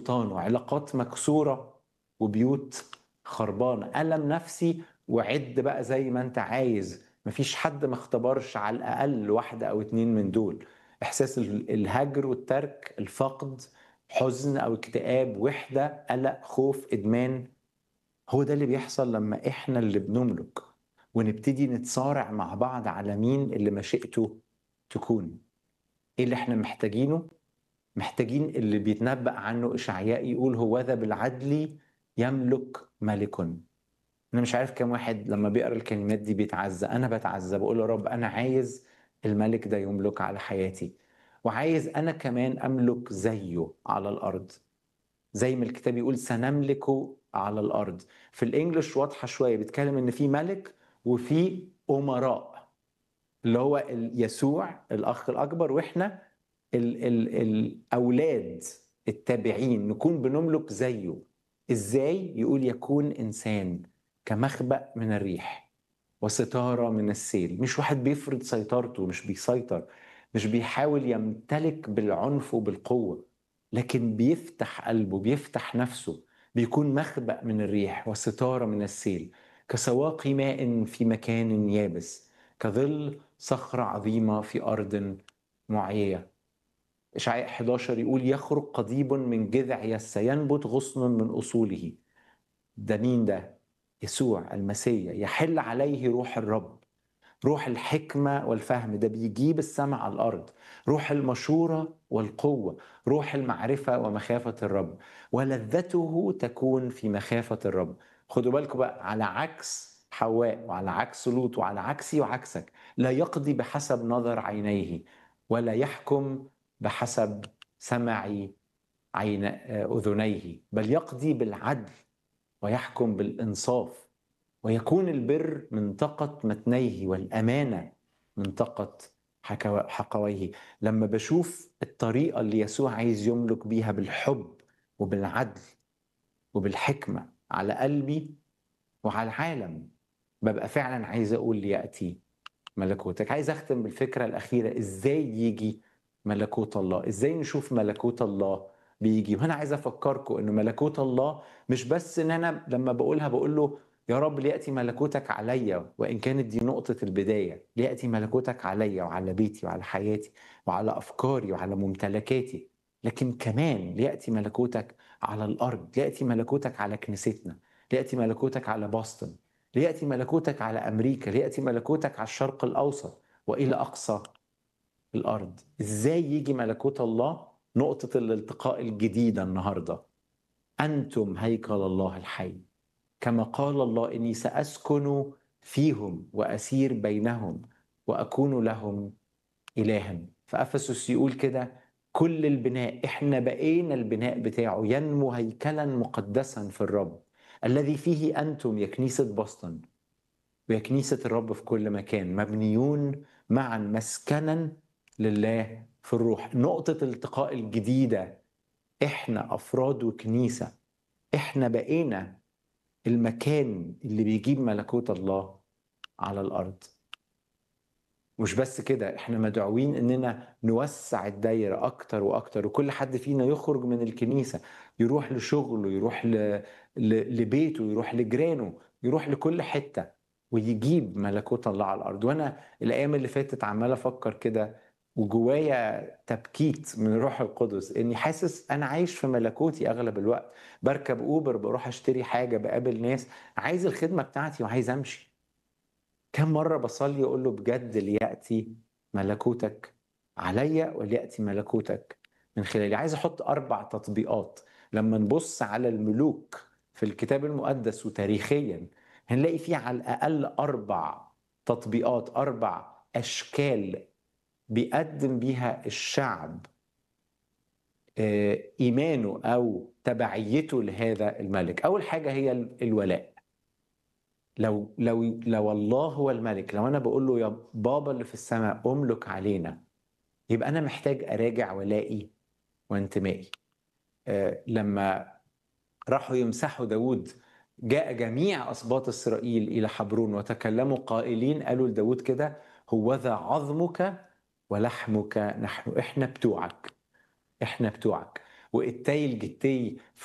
سلطانه علاقات مكسورة وبيوت خربانة ألم نفسي وعد بقى زي ما انت عايز مفيش حد ما اختبرش على الأقل واحدة أو اتنين من دول إحساس الهجر والترك الفقد حزن أو اكتئاب وحدة قلق خوف إدمان هو ده اللي بيحصل لما إحنا اللي بنملك ونبتدي نتصارع مع بعض على مين اللي مشيئته تكون ايه اللي احنا محتاجينه محتاجين اللي بيتنبأ عنه إشعياء يقول هو ذا بالعدل يملك ملك أنا مش عارف كم واحد لما بيقرأ الكلمات دي بيتعزى أنا بتعزى بقول يا رب أنا عايز الملك ده يملك على حياتي وعايز أنا كمان أملك زيه على الأرض زي ما الكتاب يقول سنملك على الأرض في الإنجليش واضحة شوية بيتكلم إن في ملك وفي أمراء اللي هو يسوع الأخ الأكبر وإحنا ال ال الأولاد التابعين نكون بنملك زيه إزاي يقول يكون إنسان كمخبأ من الريح وستارة من السيل مش واحد بيفرض سيطرته مش بيسيطر مش بيحاول يمتلك بالعنف وبالقوة لكن بيفتح قلبه بيفتح نفسه بيكون مخبأ من الريح وستارة من السيل كسواقي ماء في مكان يابس كظل صخرة عظيمة في أرض معيية إشعياء 11 يقول يخرج قضيب من جذع يسى ينبت غصن من أصوله ده مين ده؟ يسوع المسيح يحل عليه روح الرب روح الحكمة والفهم ده بيجيب السمع على الأرض روح المشورة والقوة روح المعرفة ومخافة الرب ولذته تكون في مخافة الرب خدوا بالكم بقى على عكس حواء وعلى عكس لوط وعلى عكسي وعكسك لا يقضي بحسب نظر عينيه ولا يحكم بحسب سمع عين اذنيه بل يقضي بالعدل ويحكم بالانصاف ويكون البر منطقة متنيه والأمانة منطقة حقويه لما بشوف الطريقة اللي يسوع عايز يملك بيها بالحب وبالعدل وبالحكمة على قلبي وعلى العالم ببقى فعلا عايز أقول ليأتي ملكوتك عايز أختم بالفكرة الأخيرة إزاي يجي ملكوت الله إزاي نشوف ملكوت الله بيجي وأنا عايز أفكركم إن ملكوت الله مش بس إن أنا لما بقولها بقول له يا رب ليأتي ملكوتك عليا وإن كانت دي نقطة البداية ليأتي ملكوتك عليا وعلى بيتي وعلى حياتي وعلى أفكاري وعلى ممتلكاتي لكن كمان ليأتي ملكوتك على الأرض ليأتي ملكوتك على كنيستنا ليأتي ملكوتك على بوسطن ليأتي ملكوتك على أمريكا ليأتي ملكوتك على الشرق الأوسط وإلى أقصى الأرض إزاي يجي ملكوت الله نقطة الالتقاء الجديدة النهاردة أنتم هيكل الله الحي كما قال الله إني سأسكن فيهم وأسير بينهم وأكون لهم إلها فأفسس يقول كده كل البناء إحنا بقينا البناء بتاعه ينمو هيكلا مقدسا في الرب الذي فيه أنتم يا كنيسة بoston ويا كنيسة الرب في كل مكان مبنيون معا مسكنا لله في الروح نقطة الالتقاء الجديدة إحنا أفراد وكنيسة إحنا بقينا المكان اللي بيجيب ملكوت الله على الارض مش بس كده احنا مدعوين اننا نوسع الدايره اكتر واكتر وكل حد فينا يخرج من الكنيسه يروح لشغله يروح ل... ل... لبيته يروح لجيرانه يروح لكل حته ويجيب ملكوت الله على الارض وانا الايام اللي فاتت عمال افكر كده وجوايا تبكيت من الروح القدس اني حاسس انا عايش في ملكوتي اغلب الوقت بركب اوبر بروح اشتري حاجه بقابل ناس عايز الخدمه بتاعتي وعايز امشي كم مره بصلي اقول له بجد لياتي ملكوتك عليا ولياتي ملكوتك من خلالي عايز احط اربع تطبيقات لما نبص على الملوك في الكتاب المقدس وتاريخيا هنلاقي فيه على الاقل اربع تطبيقات اربع اشكال بيقدم بيها الشعب ايمانه او تبعيته لهذا الملك اول حاجه هي الولاء لو لو لو الله هو الملك لو انا بقول له يا بابا اللي في السماء املك علينا يبقى انا محتاج اراجع ولائي وانتمائي لما راحوا يمسحوا داود جاء جميع اسباط اسرائيل الى حبرون وتكلموا قائلين قالوا لداود كده هوذا عظمك ولحمك نحن احنا بتوعك احنا بتوعك وإتاي الجتي